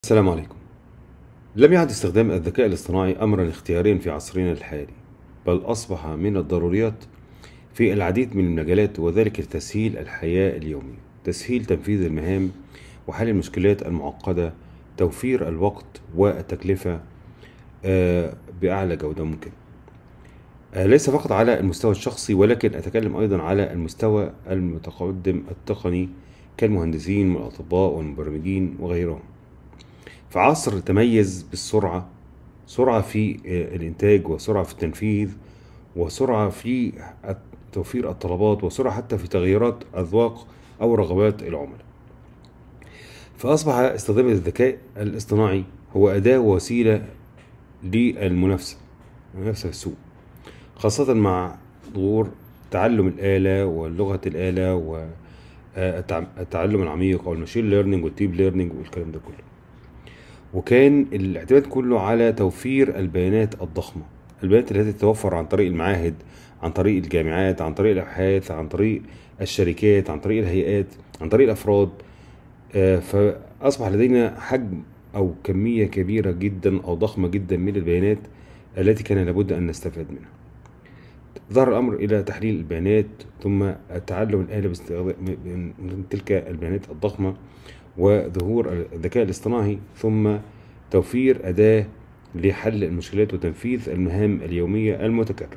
السلام عليكم لم يعد استخدام الذكاء الاصطناعي أمرا اختياريا في عصرنا الحالي بل أصبح من الضروريات في العديد من المجالات وذلك لتسهيل الحياة اليومية تسهيل تنفيذ المهام وحل المشكلات المعقدة توفير الوقت والتكلفة آه، بأعلى جودة ممكنة آه، ليس فقط على المستوى الشخصي ولكن أتكلم أيضا على المستوى المتقدم التقني كالمهندسين والأطباء والمبرمجين وغيرهم في عصر تميز بالسرعة سرعة في آه، الإنتاج وسرعة في التنفيذ وسرعة في توفير الطلبات وسرعة حتى في تغييرات أذواق أو رغبات العملاء فأصبح استخدام الذكاء الاصطناعي هو أداة ووسيلة للمنافسة المنافسة في السوق خاصة مع ظهور تعلم الآلة ولغة الآلة والتعلم العميق أو الماشين ليرنينج والديب ليرنينج والكلام ده كله وكان الاعتماد كله على توفير البيانات الضخمة البيانات التي تتوفر عن طريق المعاهد عن طريق الجامعات عن طريق الأبحاث عن طريق الشركات عن طريق الهيئات عن طريق الأفراد آه، فأصبح لدينا حجم أو كمية كبيرة جدا أو ضخمة جدا من البيانات التي كان لابد أن نستفاد منها ظهر الأمر إلى تحليل البيانات ثم تعلم الآلة باستخدام من تلك البيانات الضخمة وظهور الذكاء الاصطناعي ثم توفير أداة لحل المشكلات وتنفيذ المهام اليومية المتكررة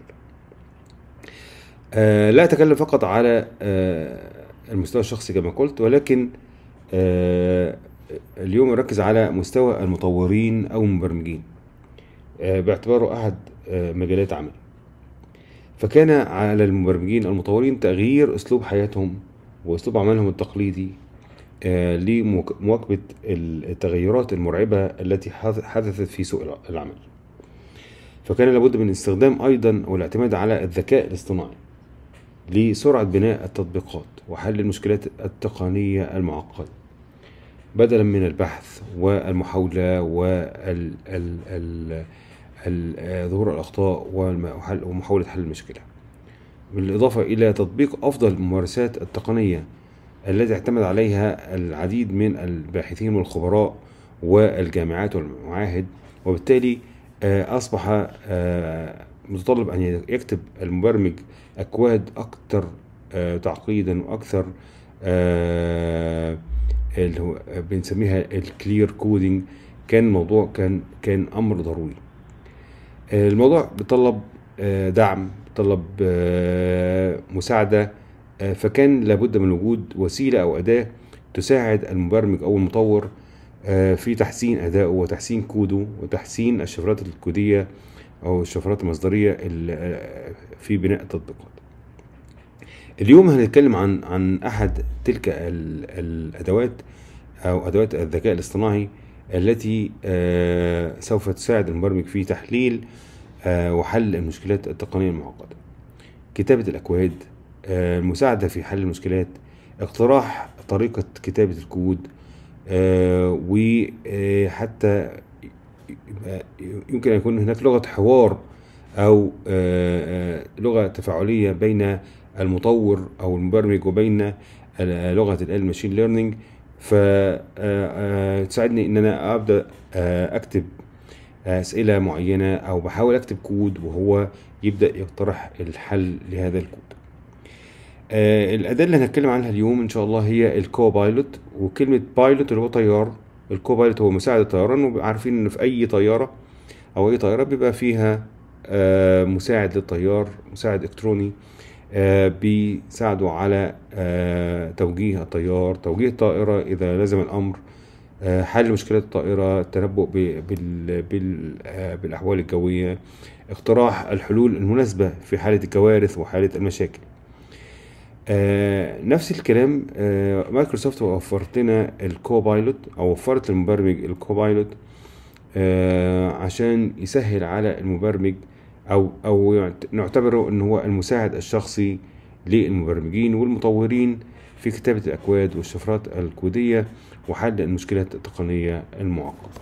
آه لا أتكلم فقط على آه المستوى الشخصي كما قلت ولكن آه اليوم أركز على مستوى المطورين أو المبرمجين آه باعتباره أحد آه مجالات عملي فكان على المبرمجين المطورين تغيير أسلوب حياتهم وأسلوب عملهم التقليدي آه، لمواكبة التغيرات المرعبة التي حدثت في سوق العمل فكان لابد من استخدام أيضا والاعتماد على الذكاء الاصطناعي لسرعة بناء التطبيقات وحل المشكلات التقنية المعقدة بدلا من البحث والمحاولة وظهور الأخطاء ومحاولة حل المشكلة بالإضافة إلى تطبيق أفضل الممارسات التقنية التي اعتمد عليها العديد من الباحثين والخبراء والجامعات والمعاهد وبالتالي آه، أصبح آه، متطلب أن يكتب المبرمج أكواد أكثر آه، تعقيدا وأكثر اللي هو بنسميها الكلير كودينج كان موضوع كان كان أمر ضروري الموضوع بيطلب دعم بيطلب مساعدة آه، فكان لابد من وجود وسيلة أو أداة تساعد المبرمج أو المطور آه، في تحسين أدائه وتحسين كوده وتحسين الشفرات الكودية أو الشفرات المصدرية آه، في بناء التطبيقات اليوم هنتكلم عن عن أحد تلك الأدوات أو أدوات الذكاء الاصطناعي التي سوف تساعد المبرمج في تحليل وحل المشكلات التقنية المعقدة كتابة الأكواد المساعدة في حل المشكلات اقتراح طريقة كتابة الكود آه، وحتى يمكن أن يكون هناك لغة حوار أو آه، آه، لغة تفاعلية بين المطور أو المبرمج وبين لغة الآلة ماشين ليرنينج فتساعدني ان انا ابدا اكتب اسئله معينه او بحاول اكتب كود وهو يبدا يقترح الحل لهذا الكود آه الأداة اللي هنتكلم عنها اليوم إن شاء الله هي الكو بايلوت وكلمة بايلوت اللي هو طيار الكو بايلوت هو مساعد الطيران وعارفين إن في أي طيارة أو أي طيارة بيبقى فيها آه مساعد للطيار مساعد إلكتروني آه بيساعده على آه توجيه الطيار توجيه الطائرة إذا لزم الأمر آه حل مشكلات الطائرة التنبؤ بال بال آه بالأحوال الجوية اقتراح الحلول المناسبة في حالة الكوارث وحالة المشاكل آه نفس الكلام آه مايكروسوفت وفرت لنا الكوبايلوت او وفرت للمبرمج الكوبايلوت آه عشان يسهل على المبرمج او او نعتبره ان هو المساعد الشخصي للمبرمجين والمطورين في كتابة الأكواد والشفرات الكودية وحل المشكلات التقنية المعقدة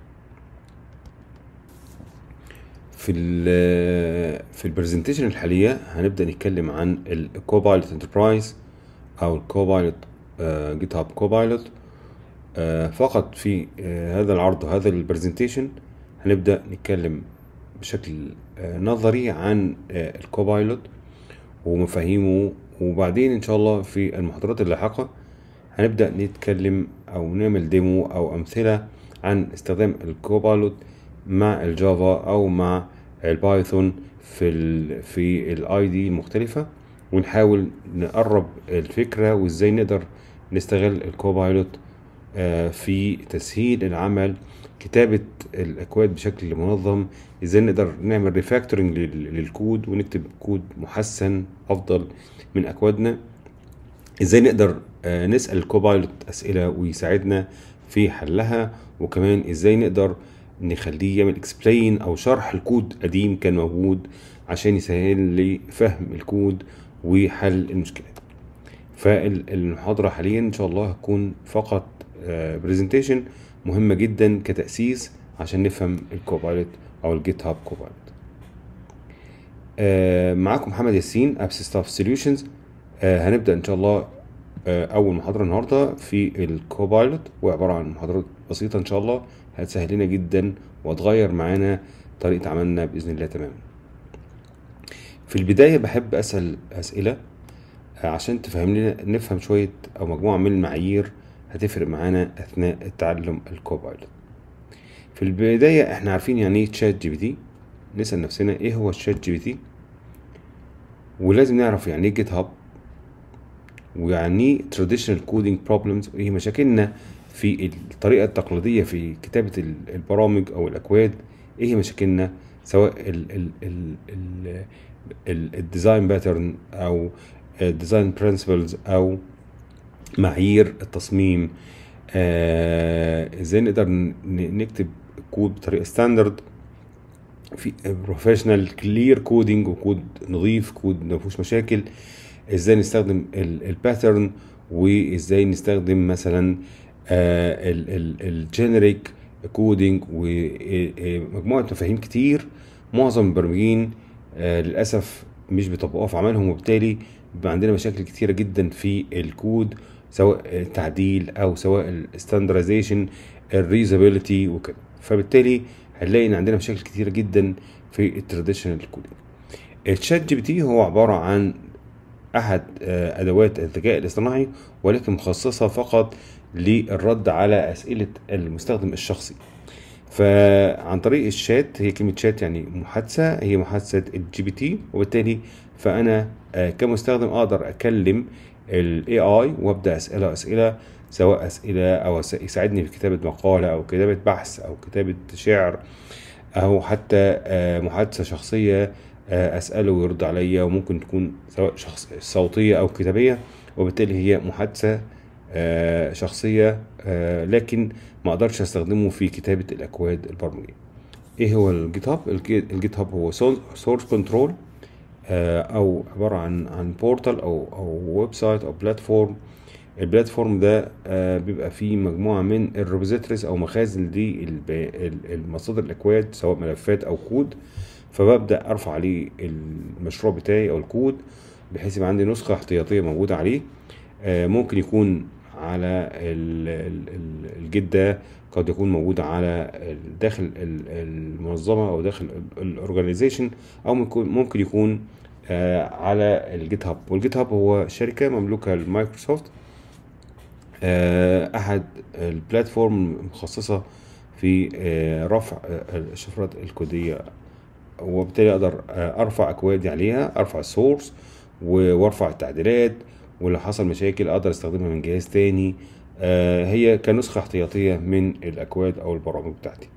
في ال في البرزنتيشن الحالية هنبدأ نتكلم عن الكوبايلوت انتربرايز أو الكوبايلوت جيت هاب كوبايلوت آه، فقط في آه، هذا العرض وهذا البرزنتيشن هنبدأ نتكلم بشكل آه، نظري عن آه، الكوبايلوت ومفاهيمه وبعدين ان شاء الله في المحاضرات اللاحقة هنبدأ نتكلم او نعمل ديمو او امثلة عن استخدام الكوبايلوت مع الجافا او مع البايثون في ال في الاي دي المختلفة ونحاول نقرب الفكرة وازاي نقدر نستغل الكوبايلوت آه، في تسهيل العمل كتابة الأكواد بشكل منظم ازاي نقدر نعمل ريفاكتورنج للكود ونكتب كود محسن أفضل من أكوادنا ازاي نقدر آه، نسأل الكوبايلوت أسئلة ويساعدنا في حلها وكمان ازاي نقدر نخليه يعمل اكسبلين او شرح الكود قديم كان موجود عشان يسهل لي فهم الكود وحل المشكلات فالمحاضرة حاليا ان شاء الله هتكون فقط برزنتيشن مهمة جدا كتأسيس عشان نفهم الكوبايلوت او الجيت هاب كوبايلوت آه، معاكم محمد ياسين ابس ستاف سوليوشنز هنبدا ان شاء الله آه، اول محاضره النهارده في الكوبايلوت وعباره عن محاضرات بسيطه ان شاء الله هتسهل لنا جدا وهتغير معانا طريقه عملنا باذن الله تماما في البدايه بحب اسال اسئله آه، عشان تفهم لنا نفهم شويه او مجموعه من المعايير هتفرق معانا اثناء التعلم الكوبايلوت في البدايه احنا عارفين يعني ايه تشات جي بي تي نسال نفسنا ايه هو الشات جي بي تي ولازم نعرف يعني ايه جيت هاب ويعني ايه traditional coding problems وايه مشاكلنا في الطريقة التقليدية في كتابة ال- البرامج أو الأكواد ايه هي مشاكلنا سواء ال ال ال ال ال الديزاين باترن أو الديزاين برنسبلز أو معايير التصميم آه، ازاي نقدر ن- نكتب كود بطريقة ستاندرد في بروفيشنال كلير كودينج وكود نظيف كود ما فيهوش مشاكل ازاي نستخدم الباترن وازاي نستخدم مثلا الجينيريك كودينج ومجموعه مفاهيم كتير معظم المبرمجين آه، للاسف مش بيطبقوها في عملهم وبالتالي بيبقى عندنا مشاكل كتيره جدا في الكود سواء التعديل او سواء الستاندرزيشن الريزابيلتي وكده فبالتالي هنلاقي ان عندنا مشاكل كتيره جدا في التراديشنال كودينج الشات جي بي تي هو عباره عن احد آه، ادوات الذكاء الاصطناعي ولكن مخصصه فقط للرد على اسئله المستخدم الشخصي فعن طريق الشات هي كلمه شات يعني محادثه هي محادثه الجي بي تي وبالتالي فانا آه، كمستخدم اقدر اكلم الاي اي وابدا اساله اسئله سواء اسئله او أس- يساعدني في كتابه مقاله او كتابه بحث او كتابه شعر او حتى آه، محادثه شخصيه آه، اساله ويرد عليا وممكن تكون سواء شخص صوتيه او كتابيه وبالتالي هي محادثه آه، شخصيه آه، لكن ما اقدرش استخدمه في كتابه الاكواد البرمجيه ايه هو الجيت هاب الجي- الجيت هاب هو سورس كنترول او عباره عن عن بورتال او او ويب سايت او بلاتفورم البلاتفورم ده آه، بيبقى فيه مجموعه من الريبوزيتوريز او مخازن للمصادر الاكواد سواء ملفات او كود فببدا ارفع عليه المشروع بتاعي او الكود بحيث يبقى عندي نسخه احتياطيه موجوده عليه آه، ممكن يكون على ال- ال- ال- الجيت ده قد يكون موجود على ال- داخل ال- المنظمه او داخل الاورجانيزيشن او ممكن ممكن يكون آه، على الجيت هاب والجيت هاب هو شركه مملوكه لمايكروسوفت آه، احد البلاتفورم مخصصه في آه، رفع آه، الشفرات الكوديه وبالتالي اقدر آه، ارفع اكوادي عليها ارفع السورس و- وارفع التعديلات ولو حصل مشاكل اقدر استخدمها من جهاز تاني آه، هي كنسخة احتياطية من الاكواد او البرامج بتاعتي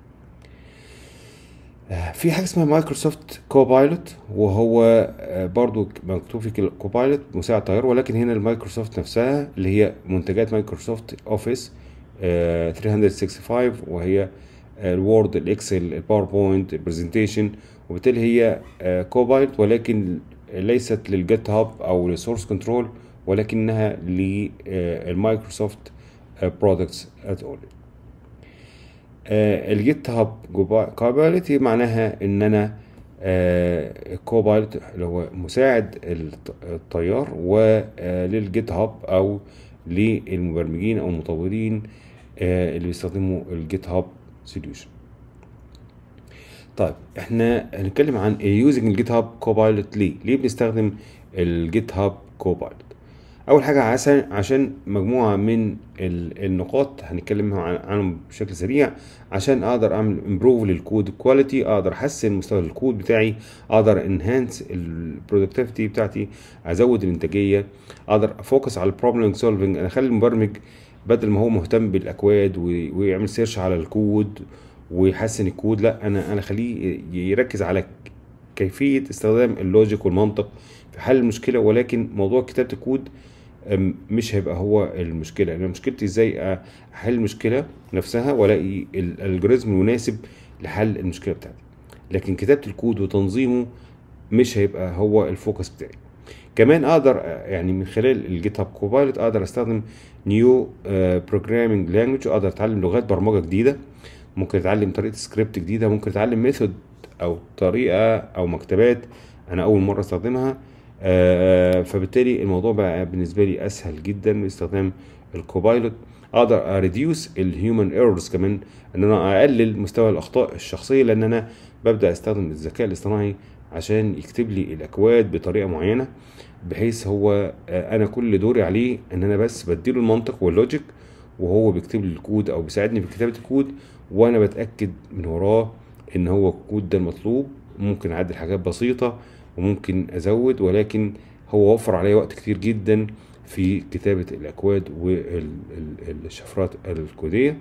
آه، في حاجة اسمها مايكروسوفت كوبايلوت وهو آه، برضو مكتوب في كوبايلوت مساعد طيار ولكن هنا المايكروسوفت نفسها اللي هي منتجات مايكروسوفت اوفيس آه، 365 وهي الوورد الاكسل الباوربوينت البرزنتيشن وبالتالي هي كوبايلوت ولكن ليست للجيت هاب او للسورس كنترول ولكنها للمايكروسوفت برودكتس ات اول الجيت هاب كوبايلوت معناها ان انا كوبايلوت اللي هو مساعد الط- الطيار وللجيت هاب او للمبرمجين او المطورين آه، اللي بيستخدموا الجيت هاب سوليوشن طيب احنا هنتكلم عن يوزنج الجيت هاب كوبايلوت ليه ليه بنستخدم الجيت هاب كوبايلوت اول حاجه عشان عشان مجموعه من ال- النقاط هنتكلم عن- عنهم بشكل سريع عشان اقدر اعمل امبروف للكود كواليتي اقدر احسن مستوى الكود بتاعي اقدر انهانس البرودكتيفيتي بتاعتي ازود الانتاجيه اقدر افوكس على البروبلم سولفنج انا اخلي المبرمج بدل ما هو مهتم بالاكواد وي- ويعمل سيرش على الكود ويحسن الكود لا انا انا اخليه يركز على كيفيه استخدام اللوجيك والمنطق في حل المشكله ولكن موضوع كتابه الكود أم، مش هيبقى هو المشكله انا مشكلتي ازاي احل المشكله نفسها والاقي الالجوريزم المناسب لحل المشكله بتاعتي لكن كتابه الكود وتنظيمه مش هيبقى هو الفوكس بتاعي كمان اقدر آه، يعني من خلال الجيت هاب كوبايلوت اقدر استخدم نيو بروجرامينج لانجوج اقدر اتعلم لغات برمجه جديده ممكن اتعلم طريقه سكريبت جديده ممكن اتعلم ميثود او طريقه او مكتبات انا اول مره استخدمها آه، فبالتالي الموضوع بقى بالنسبه لي اسهل جدا باستخدام الكوبايلوت اقدر اريديوس الهيومن ايرورز كمان ان انا اقلل مستوى الاخطاء الشخصيه لان انا ببدا استخدم الذكاء الاصطناعي عشان يكتب لي الاكواد بطريقه معينه بحيث هو آه، انا كل دوري عليه ان انا بس بديله المنطق واللوجيك وهو بيكتب لي الكود او بيساعدني في كتابه الكود وانا بتاكد من وراه ان هو الكود ده المطلوب ممكن اعدل حاجات بسيطه وممكن ازود ولكن هو وفر عليا وقت كتير جدا في كتابه الاكواد والشفرات الكوديه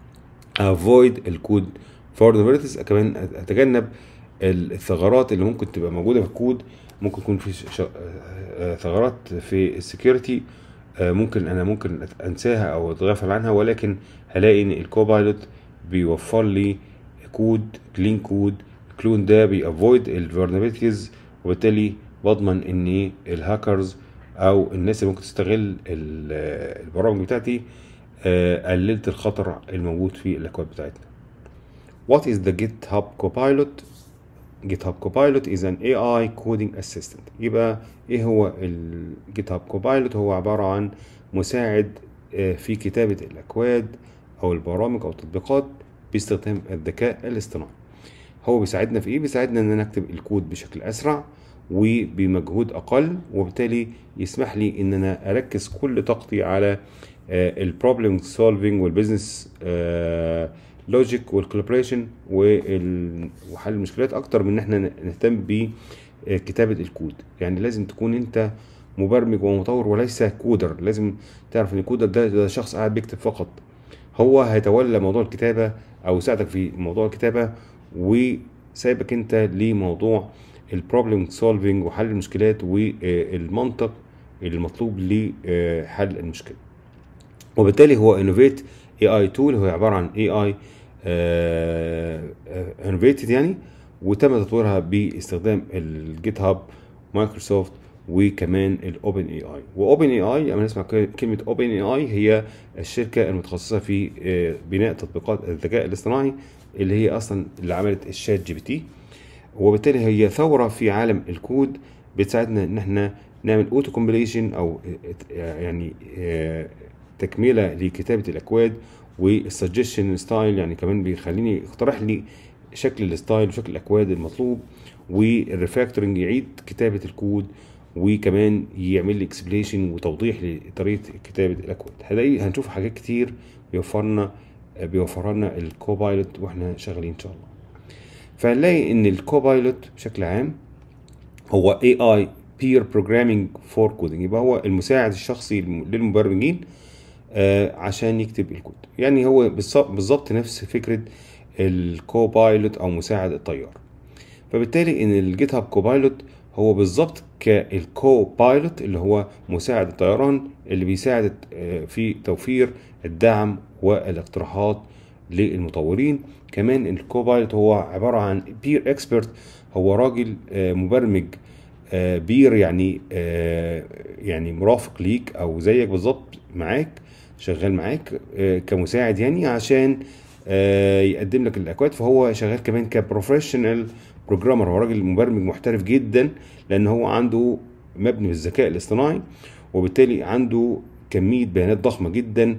avoid الكود vulnerabilities كمان اتجنب الثغرات اللي ممكن تبقى موجوده في الكود ممكن يكون في ش- آه، ثغرات في السكيورتي ممكن انا ممكن انساها او اتغافل عنها ولكن هلاقي ان الكوبايلوت بيوفر لي كود كلين كود الكلون ده بيأفويد الفولنربيلتيز وبالتالي بضمن ان الهاكرز او الناس اللي ممكن تستغل ال- البرامج بتاعتي آه، قللت الخطر الموجود في الاكواد بتاعتنا What is the GitHub Copilot? GitHub Copilot is an AI coding assistant. يبقى ايه هو ال GitHub Copilot؟ هو عبارة عن مساعد آه، في كتابة الأكواد أو البرامج أو التطبيقات باستخدام الذكاء الاصطناعي. هو بيساعدنا في ايه؟ بيساعدنا ان انا اكتب الكود بشكل اسرع وبمجهود اقل وبالتالي يسمح لي ان انا اركز كل طاقتي على البروبلم سولفينج والبزنس لوجيك والكولابريشن وحل المشكلات اكتر من ان احنا نهتم بكتابه الكود يعني لازم تكون انت مبرمج ومطور وليس كودر لازم تعرف ان الكودر ده, ده شخص قاعد بيكتب فقط هو هيتولى موضوع الكتابه او يساعدك في موضوع الكتابه وسايبك انت لموضوع البروبلم سولفينج وحل المشكلات والمنطق المطلوب لحل المشكله وبالتالي هو انوفيت اي اي تول هو عباره عن اي اي انوفيتد يعني وتم تطويرها باستخدام الجيت هاب مايكروسوفت وكمان الاوبن اي اي واوبن اي اي لما نسمع كلمه اوبن اي اي هي الشركه المتخصصه في آه، بناء تطبيقات الذكاء الاصطناعي اللي هي اصلا اللي عملت الشات جي بي تي وبالتالي هي ثوره في عالم الكود بتساعدنا ان احنا نعمل اوتو كومبليشن او يعني آه، تكمله لكتابه الاكواد والسجشن ستايل يعني كمان بيخليني يقترح لي شكل الستايل وشكل الاكواد المطلوب والريفاكتورنج يعيد كتابه الكود وكمان يعمل لي اكسبليشن وتوضيح لطريقه كتابه الاكواد هنلاقي هنشوف حاجات كتير بيوفرنا بيوفرها لنا الكوبايلوت واحنا شغالين ان شاء الله فهنلاقي ان الكوبايلوت بشكل عام هو اي اي بير بروجرامينج فور كودنج يبقى هو المساعد الشخصي للمبرمجين آه عشان يكتب الكود يعني هو بالظبط بالظبط نفس فكره الكوبايلوت او مساعد الطيار فبالتالي ان الجيت هاب كوبايلوت هو بالظبط كالكوبايلوت اللي هو مساعد الطيران اللي بيساعد آه، في توفير الدعم والاقتراحات للمطورين كمان الكوبايلوت هو عباره عن بير اكسبرت هو راجل آه، مبرمج آه، بير يعني آه، يعني مرافق ليك او زيك بالظبط معاك شغال معاك آه، كمساعد يعني عشان آه، يقدم لك الاكواد فهو شغال كمان كبروفيشنال بروجرامر هو راجل مبرمج محترف جدا لان هو عنده مبني بالذكاء الاصطناعي وبالتالي عنده كميه بيانات ضخمه جدا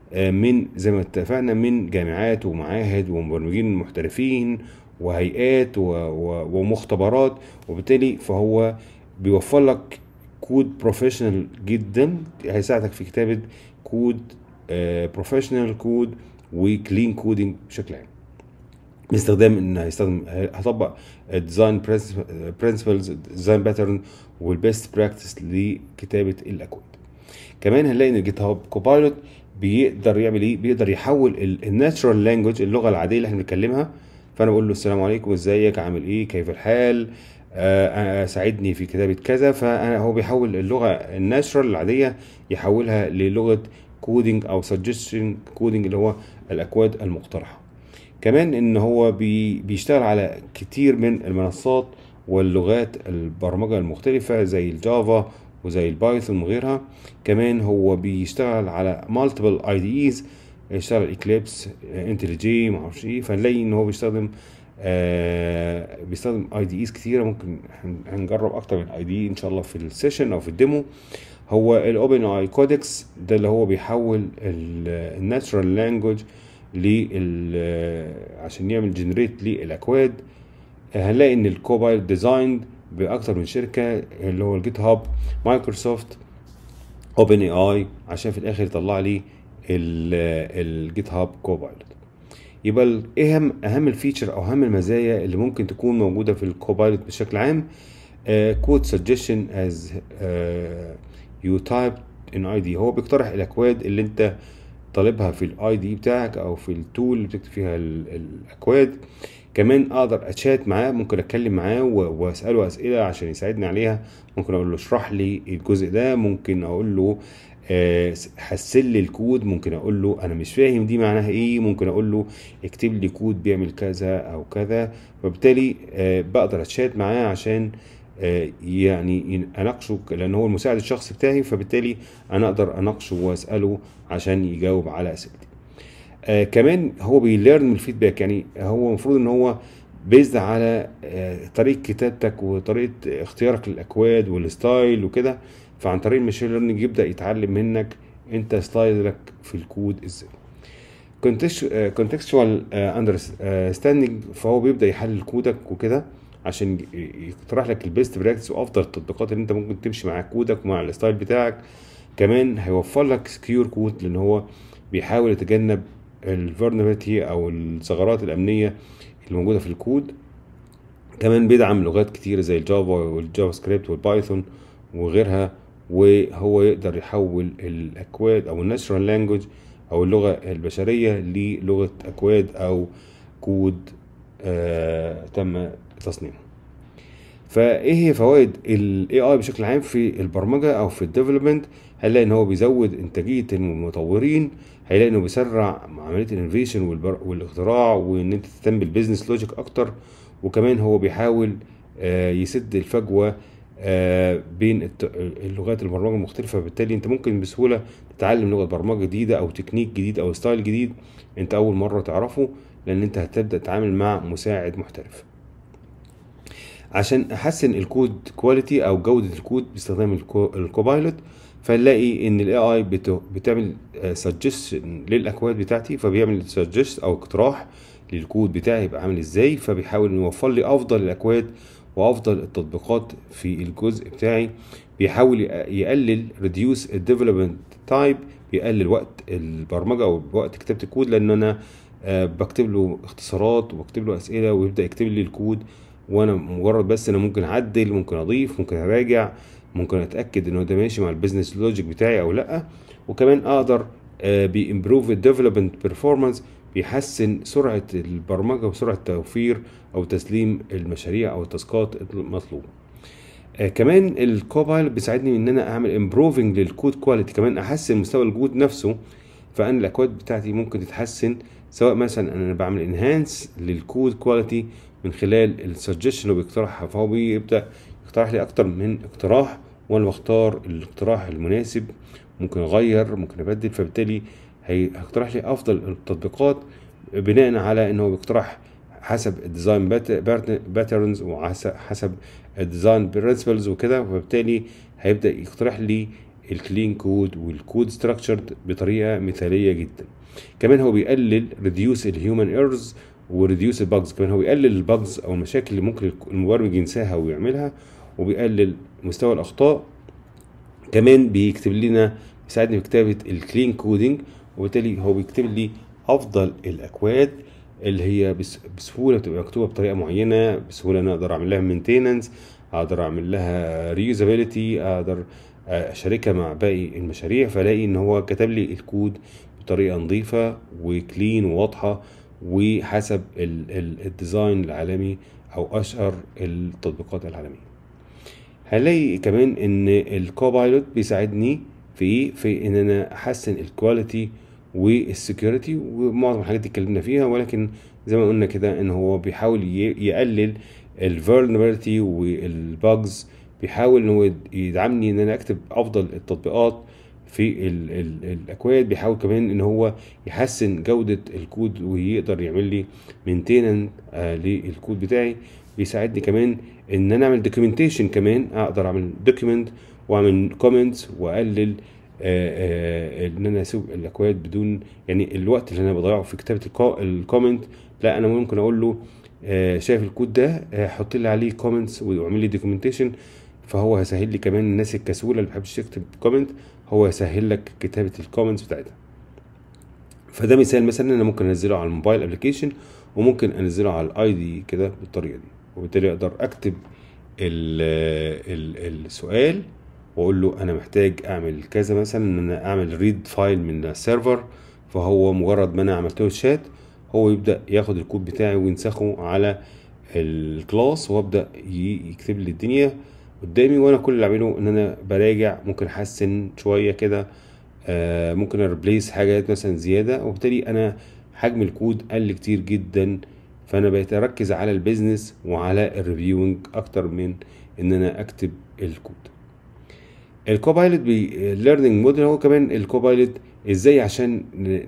آه، من زي ما اتفقنا من جامعات ومعاهد ومبرمجين محترفين وهيئات و- و- ومختبرات وبالتالي فهو بيوفر لك كود بروفيشنال جدا هيساعدك في كتابة كود بروفيشنال كود وكلين كودينج بشكل عام باستخدام ان هيستخدم هطبق الديزاين برنسبلز ديزاين باترن والبيست براكتس لكتابه الاكواد كمان هنلاقي ان الجيت هاب كوبايلوت بيقدر يعمل ايه بيقدر يحول الناتشرال لانجوج اللغه العاديه اللي احنا بنتكلمها فانا بقول له السلام عليكم ازيك عامل ايه كيف الحال آه، آه، ساعدني في كتابه كذا فانا هو بيحول اللغه الناتشرال العاديه يحولها للغه كودينج او سجستشن كودينج اللي هو الاكواد المقترحه كمان ان هو بي بيشتغل على كتير من المنصات واللغات البرمجه المختلفه زي الجافا وزي البايثون وغيرها كمان هو بيشتغل على مالتيبل اي دي ايز يشتغل اكليبس انتليجي ما اعرفش ايه فنلاقي ان هو بيستخدم آه بيستخدم اي دي ايز كتيره ممكن هن- هنجرب اكتر من اي دي ان شاء الله في السيشن او في الديمو هو الاوبن اي كودكس ده اللي هو بيحول الناتشرال لانجوج لل عشان يعمل جنريت للاكواد هنلاقي ان الكوبايل ديزاين باكتر من شركه اللي هو الجيت هاب مايكروسوفت اوبن اي اي عشان في الاخر يطلع لي الجيت هاب كوبايلوت يبقى ال- ايه اهم اهم الفيتشر او اهم المزايا اللي ممكن تكون موجوده في الكوبايلوت بشكل عام كود سجشن از يو تايب ان اي دي هو بيقترح الاكواد اللي انت طالبها في الاي دي بتاعك او في التول اللي بتكتب فيها ال- الاكواد كمان اقدر اتشات معاه ممكن اتكلم معاه و- واساله اسئله عشان يساعدني عليها ممكن اقول له اشرح لي الجزء ده ممكن اقول له آه، حسن لي الكود ممكن اقول له انا مش فاهم دي معناها ايه ممكن اقول له اكتب لي كود بيعمل كذا او كذا فبالتالي آه، بقدر اتشات معاه عشان آه، يعني ين- اناقشه لان هو المساعد الشخصي بتاعي فبالتالي انا اقدر اناقشه واساله عشان يجاوب على اسئلتي آه كمان هو بيليرن من الفيدباك يعني هو المفروض ان هو بيزد على آه طريقه كتابتك وطريقه اختيارك للاكواد والستايل وكده فعن طريق الماشين ليرنينج يبدا يتعلم منك انت ستايلك في الكود ازاي كونتكستوال اندرستاندينج فهو بيبدا يحلل كودك وكده عشان ي- يقترح لك البيست براكتس وافضل التطبيقات اللي انت ممكن تمشي مع كودك ومع الستايل بتاعك كمان هيوفر لك سكيور كود لان هو بيحاول يتجنب الفولنربيلتي او الثغرات الامنيه اللي موجوده في الكود كمان بيدعم لغات كتير زي الجافا والجافا سكريبت والبايثون وغيرها وهو يقدر يحول الاكواد او الناتشرال لانجوج او اللغه البشريه للغه اكواد او كود آه تم تصنيعه فايه هي فوائد الاي اي بشكل عام في البرمجه او في الديفلوبمنت هنلاقي ان هو بيزود انتاجيه المطورين هيلاقي انه بيسرع عمليه الانوفيشن والاختراع وان انت تهتم بالبيزنس لوجيك اكتر وكمان هو بيحاول آه، يسد الفجوه آه، بين الت- اللغات البرمجه المختلفه فبالتالي انت ممكن بسهوله تتعلم لغه برمجه جديده او تكنيك جديد او ستايل جديد انت اول مره تعرفه لان انت هتبدا تتعامل مع مساعد محترف عشان احسن الكود كواليتي او جوده الكود باستخدام الكو- الكوبايلوت فنلاقي ان الاي اي بتعمل سجستشن للاكواد بتاعتي فبيعمل سجست او اقتراح للكود بتاعي يبقى عامل ازاي فبيحاول انه يوفر لي افضل الاكواد وافضل التطبيقات في الجزء بتاعي بيحاول يقلل ريديوس الديفلوبمنت تايب بيقلل وقت البرمجه او وقت كتابه الكود لان انا آه، بكتب له اختصارات وبكتب له اسئله ويبدا يكتب لي الكود وانا مجرد بس انا ممكن اعدل ممكن اضيف ممكن اراجع ممكن اتاكد انه ده ماشي مع البيزنس لوجيك بتاعي او لا وكمان اقدر بيمبروف الديفلوبمنت بيرفورمانس بيحسن سرعه البرمجه وسرعه توفير او تسليم المشاريع او التاسكات المطلوبه آه كمان الكوبايل بيساعدني ان انا اعمل امبروفنج للكود كواليتي كمان احسن مستوى الكود نفسه فانا الاكواد بتاعتي ممكن تتحسن سواء مثلا انا بعمل انهانس للكود كواليتي من خلال السجشن اللي بيقترحها فهو بيبدا يقترح لي اكتر من اقتراح وانا بختار الاقتراح المناسب ممكن اغير ممكن ابدل فبالتالي هي- هيقترح لي افضل التطبيقات بناء على ان هو بيقترح حسب الديزاين باترنز وحسب الديزاين برنسبلز وكده وبالتالي هيبدا يقترح لي الكلين كود والكود ستراكشرد بطريقه مثاليه جدا كمان هو بيقلل ريديوس الهيومن ايرز وريديوس الباجز كمان هو بيقلل الباجز او المشاكل اللي ممكن المبرمج ينساها ويعملها وبيقلل مستوى الاخطاء كمان بيكتب لنا بيساعدني في كتابه الكلين كودينج وبالتالي هو بيكتب لي افضل الاكواد اللي هي بس بسهوله تبقى مكتوبه بطريقه معينه بسهوله انا اقدر اعمل لها مينتيننس اقدر اعمل لها ريوزابيلتي اقدر اشاركها مع باقي المشاريع فالاقي ان هو كتب لي الكود بطريقه نظيفه وكلين وواضحه وحسب الديزاين العالمي او اشهر التطبيقات العالميه هنلاقي كمان ان الكوبايلوت بيساعدني في ايه في ان انا احسن الكواليتي والسكيورتي ومعظم الحاجات دي اتكلمنا فيها ولكن زي ما قلنا كده ان هو بيحاول يقلل الفولنربيلتي والباجز بيحاول ان هو يدعمني ان انا اكتب افضل التطبيقات في ال ال الاكواد بيحاول كمان ان هو يحسن جوده الكود ويقدر يعمل لي مينتينن آه للكود بتاعي بيساعدني كمان ان انا اعمل دوكيومنتيشن كمان اقدر اعمل دوكيومنت واعمل كومنتس واقلل آه آه ان انا اسوق الاكواد بدون يعني الوقت اللي انا بضيعه في كتابه الكومنت لا انا ممكن اقول له آه شايف الكود ده حط لي عليه كومنتس واعمل لي دوكيومنتيشن فهو هيسهل لي كمان الناس الكسوله اللي ما بتحبش تكتب كومنت هو يسهل لك كتابه الكومنتس بتاعتها فده مثال مثلا انا ممكن انزله على الموبايل ابلكيشن وممكن انزله على الاي دي كده بالطريقه دي وبالتالي اقدر اكتب ال ال السؤال واقول له انا محتاج اعمل كذا مثلا ان انا اعمل ريد فايل من السيرفر فهو مجرد ما انا عملت له الشات هو يبدا ياخد الكود بتاعي وينسخه على الكلاس وابدا يكتب لي الدنيا قدامي وانا كل اللي اعمله ان انا براجع ممكن احسن شويه كده آه ممكن اريبليس حاجات مثلا زياده وبالتالي انا حجم الكود قل كتير جدا فانا بقيت اركز على البيزنس وعلى الريفيوينج اكتر من ان انا اكتب الكود الكوبايلوت ليرنينج موديل هو كمان الكوبايلوت ازاي عشان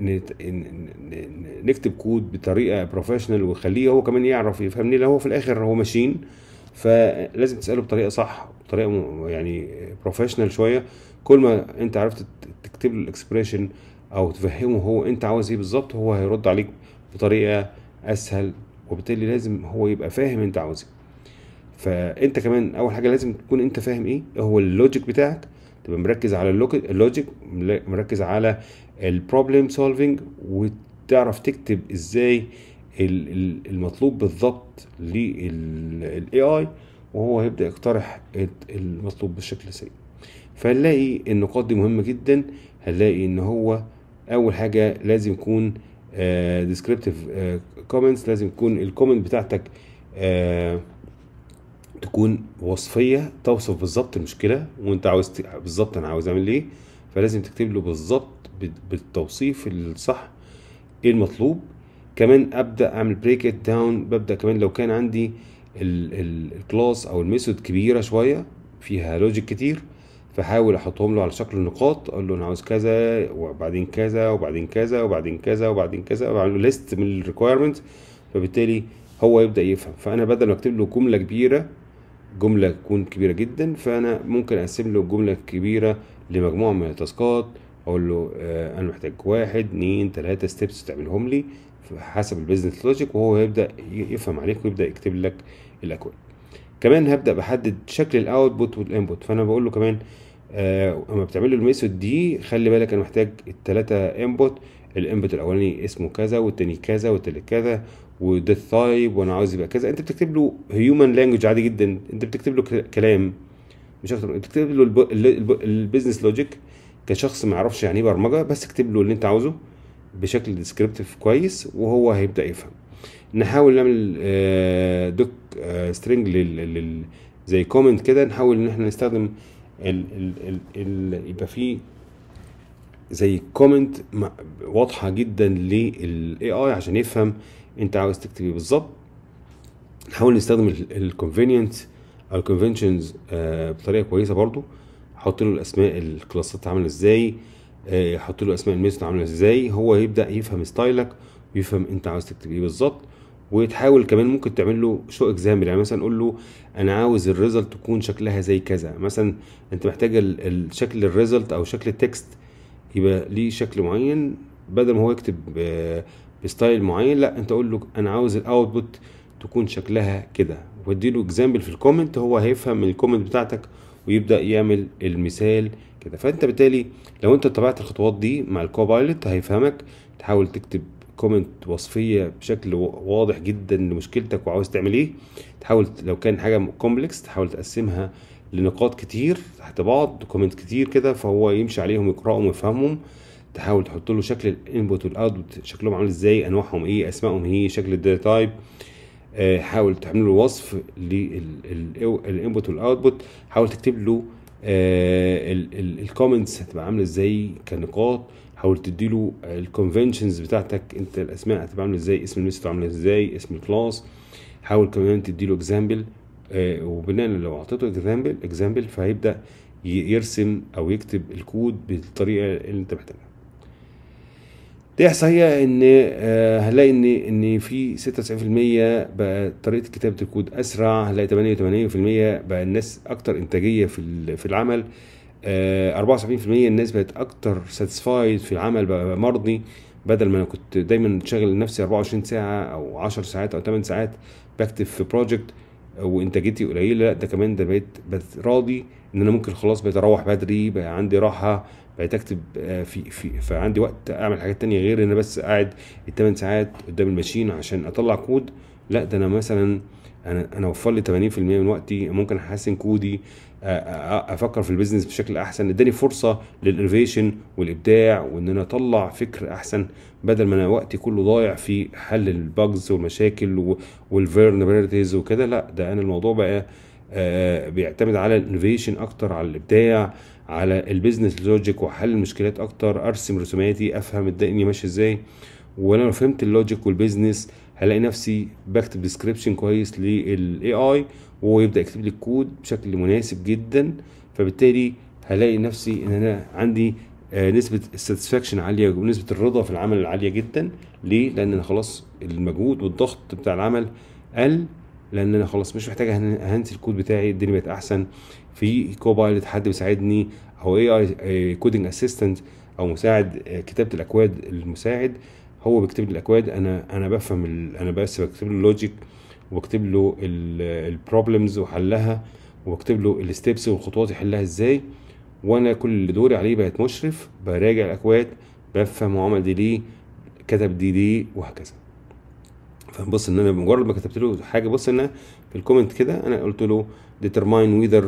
نكتب كود بطريقه بروفيشنال ويخليه هو كمان يعرف يفهمني لو هو في الاخر هو ماشين فلازم تساله بطريقه صح بطريقه يعني بروفيشنال شويه كل ما انت عرفت تكتب له الاكسبريشن او تفهمه هو انت عاوز ايه بالظبط هو هيرد عليك بطريقه اسهل وبالتالي لازم هو يبقى فاهم انت عاوز ايه فانت كمان اول حاجه لازم تكون انت فاهم ايه هو اللوجيك بتاعك تبقى مركز على اللوجيك مركز على البروبلم سولفينج وتعرف تكتب ازاي المطلوب بالظبط للاي اي وهو هيبدا يقترح المطلوب بالشكل سليم فهنلاقي النقاط دي مهمه جدا هنلاقي ان هو اول حاجه لازم يكون ديسكريبتيف كومنتس لازم يكون الكومنت بتاعتك uh, تكون وصفيه توصف بالظبط المشكله وانت عاوز بالظبط انا عاوز اعمل ايه فلازم تكتب له بالظبط بالتوصيف الصح ايه المطلوب كمان ابدا اعمل بريك ات داون ببدا كمان لو كان عندي الكلاس او الميثود كبيره شويه فيها لوجيك كتير فحاول احطهم له على شكل نقاط اقول له انا عاوز كذا وبعدين كذا وبعدين كذا وبعدين كذا وبعدين كذا وبعمل له ليست من الريكويرمنت فبالتالي هو يبدا يفهم فانا بدل ما اكتب له جمله كبيره جمله تكون كبيره جدا فانا ممكن اقسم له الجمله الكبيره لمجموعه من التاسكات اقول له آه انا محتاج واحد اتنين تلاته ستيبس تعملهم لي حسب البيزنس لوجيك وهو يبدا يفهم عليك ويبدا يكتب لك الاكواد كمان هبدا بحدد شكل الاوتبوت والانبوت فانا بقول له كمان آه اما بتعمل له الميثود دي خلي بالك انا محتاج الثلاثه انبوت الانبوت الاولاني اسمه كذا والتاني كذا والتالت كذا وده التايب وانا عاوز يبقى كذا انت بتكتب له هيومن لانجوج عادي جدا انت بتكتب له كلام مش اكتر انت بتكتب له البيزنس لوجيك كشخص ما يعرفش يعني ايه برمجه بس اكتب له اللي انت عاوزه بشكل ديسكريبتيف كويس وهو هيبدا يفهم نحاول نعمل آه دوك آه سترينج لل زي كومنت كده نحاول ان احنا نستخدم ال ال ال ال يبقى فيه زي كومنت واضحه جدا للاي اي عشان يفهم انت عاوز تكتب ايه بالظبط نحاول نستخدم الكونفينينت او الكونفنشنز آه بطريقه كويسه برضو احط له الاسماء الكلاسات عامله ازاي احط له اسماء الميثود عامله ازاي هو يبدا يفهم ستايلك ويفهم انت عاوز تكتب ايه بالظبط وتحاول كمان ممكن تعمل له شو اكزامبل يعني مثلا قول له انا عاوز الريزلت تكون شكلها زي كذا مثلا انت محتاج ال- الشكل الريزلت او شكل التكست يبقى ليه شكل معين بدل ما هو يكتب آه، بستايل معين لا انت قول له انا عاوز الاوتبوت تكون شكلها كده واديله اكزامبل في الكومنت هو هيفهم من الكومنت بتاعتك ويبدا يعمل المثال كده فانت بالتالي لو انت اتبعت الخطوات دي مع الكوبايلوت هيفهمك تحاول تكتب كومنت وصفيه بشكل و- واضح جدا لمشكلتك وعاوز تعمل ايه تحاول لو كان حاجه كومبلكس تحاول تقسمها لنقاط كتير تحت بعض كومنت كتير كده فهو يمشي عليهم يقراهم ويفهمهم تحاول تحط له شكل الانبوت والاوتبوت شكلهم عامل ازاي انواعهم ايه اسمائهم ايه شكل الداتا تايب آه، حاول تعمل له وصف للانبوت والاوتبوت حاول تكتب له الكومنتس هتبقى عامله ازاي كنقاط حاول تديله الكونفنشنز بتاعتك انت الاسماء هتبقى عامله ازاي اسم الميثود عامله ازاي اسم الكلاس حاول كمان تديله اكزامبل وبناء لو اعطيته اكزامبل اكزامبل فهيبدا ي- يرسم او يكتب الكود بالطريقه اللي انت محتاجها دي احصائيه ان آه، هنلاقي ان ان في 96% بقى طريقه كتابه الكود اسرع هنلاقي 88% بقى الناس اكتر انتاجيه في ال- في العمل آه، 74% الناس بقت اكتر ساتسفايد في العمل بقى مرضي بدل ما انا كنت دايما شاغل نفسي 24 ساعه او 10 ساعات او 8 ساعات بكتب في بروجكت وانتاجيتي قليله لا ده كمان ده بقيت بقيت راضي ان انا ممكن خلاص بقيت اروح بدري بقى عندي راحه بقيت اكتب آه، في في فعندي وقت اعمل حاجات تانية غير ان انا بس قاعد الثمان ساعات قدام الماشين عشان اطلع كود لا ده انا مثلا انا انا وفر لي 80% من وقتي ممكن احسن كودي آه، آه، افكر في البيزنس بشكل احسن اداني فرصه للانوفيشن والابداع وان انا اطلع فكر احسن بدل ما انا وقتي كله ضايع في حل الباجز والمشاكل والفيرنبيلتيز وكده لا ده انا الموضوع بقى آه، بيعتمد على الانوفيشن اكتر على الابداع على البيزنس لوجيك وحل المشكلات اكتر ارسم رسوماتي افهم الدنيا ماشيه ازاي وانا لو فهمت اللوجيك والبيزنس هلاقي نفسي بكتب ديسكريبشن كويس للاي اي وهو يبدا يكتب لي الكود بشكل مناسب جدا فبالتالي هلاقي نفسي ان انا عندي آه، نسبة الساتسفاكشن عالية ونسبة الرضا في العمل عالية جدا ليه؟ لأن أنا خلاص المجهود والضغط بتاع العمل قل لأن أنا خلاص مش محتاج أهن- أهنسي الكود بتاعي الدنيا بقت أحسن في كوبايلوت حد بيساعدني أو اي اي كودنج اسيستنت أو مساعد آه، كتابة الأكواد المساعد هو بيكتب لي الأكواد أنا أنا بفهم ال- أنا بس بكتب له اللوجيك وبكتب له البروبلمز وحلها وبكتب له الستبس والخطوات يحلها ازاي وانا كل اللي دوري عليه بقت مشرف براجع الاكواد بفهم هو عمل دي ليه كتب دي ليه وهكذا فبص ان انا بمجرد ما كتبت له حاجه بص ان أنا في الكومنت كده انا قلت له determine whether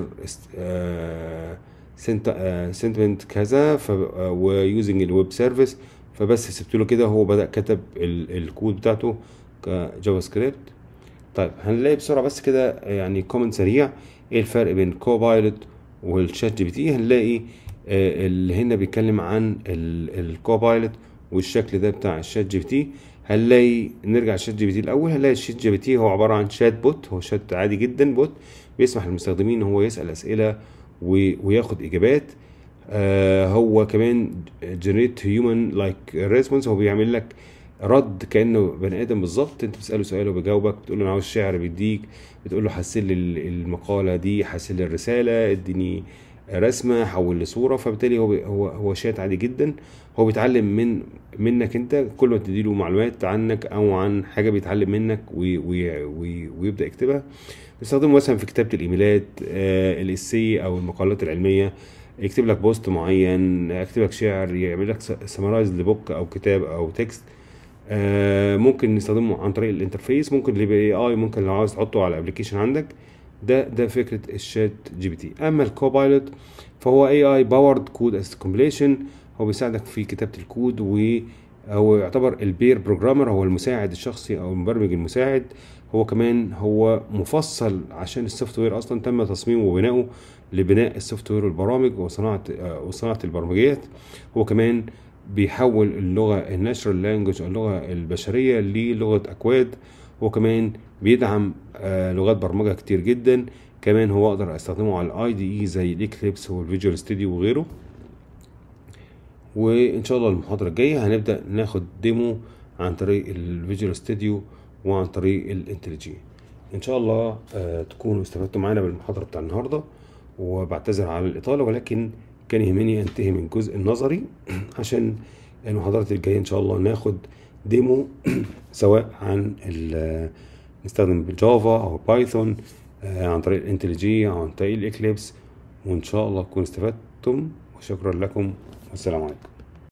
sentiment كذا ف ويوزنج الويب سيرفيس فبس سبت له كده هو بدأ كتب ال- الكود بتاعته كجافا سكريبت طيب هنلاقي بسرعه بس كده يعني كومنت سريع ايه الفرق بين كوبايلوت والشات جي بي تي هنلاقي آه، اللي هنا بيتكلم عن الكوبايلوت والشكل ده بتاع الشات جي بي تي هنلاقي نرجع للشات جي بي تي الاول هنلاقي الشات جي بي تي هو عباره عن شات بوت هو شات عادي جدا بوت بيسمح للمستخدمين ان هو يسال اسئله و- وياخد اجابات آه هو كمان جنريت هيومن لايك ريسبونس هو بيعمل لك رد كانه بني ادم بالظبط انت بتساله سؤال وبيجاوبك بتقول له انا عاوز شعر بيديك بتقول له حسن لي ال- المقاله دي حسن لي الرساله اديني رسمه حول لصوره فبالتالي هو بي- هو هو شات عادي جدا هو بيتعلم من منك انت كل ما تديله معلومات عنك او عن حاجه بيتعلم منك وي وي وي ويبدا يكتبها بيستخدمه مثلا في كتابه الايميلات آه الاسي او المقالات العلميه يكتب لك بوست معين يكتب لك شعر يعمل لك سمرايز لبوك او كتاب او تكست آه ممكن نستخدمه عن طريق الانترفيس ممكن اللي اي اي ممكن لو عاوز تحطه على الابلكيشن عندك ده ده فكره الشات جي بي تي اما الكوبايلوت فهو اي اي باورد كود اس كومبليشن هو بيساعدك في كتابه الكود وهو يعتبر البير بروجرامر هو المساعد الشخصي او المبرمج المساعد هو كمان هو مفصل عشان السوفت وير اصلا تم تصميمه وبنائه لبناء السوفت وير والبرامج وصناعه آه، وصناعه البرمجيات هو كمان بيحول اللغه الناتشرال لانجوج او اللغه البشريه للغه اكواد هو كمان بيدعم آه، لغات برمجه كتير جدا كمان هو اقدر استخدمه على الاي دي اي زي الاكليبس والفيجوال ستوديو وغيره وان شاء الله المحاضره الجايه هنبدا ناخد ديمو عن طريق الفيجوال ستوديو وعن طريق الانتليجي ان شاء الله آه، تكونوا استفدتوا معانا بالمحاضره بتاع النهارده وبعتذر على الاطاله ولكن كان يهمني انتهي من الجزء النظري عشان المحاضرات الجايه ان شاء الله ناخد ديمو سواء عن ال- نستخدم بالجافا او بايثون آه، عن طريق الانتليجي او عن طريق الاكليبس وان شاء الله تكونوا استفدتم وشكرا لكم والسلام عليكم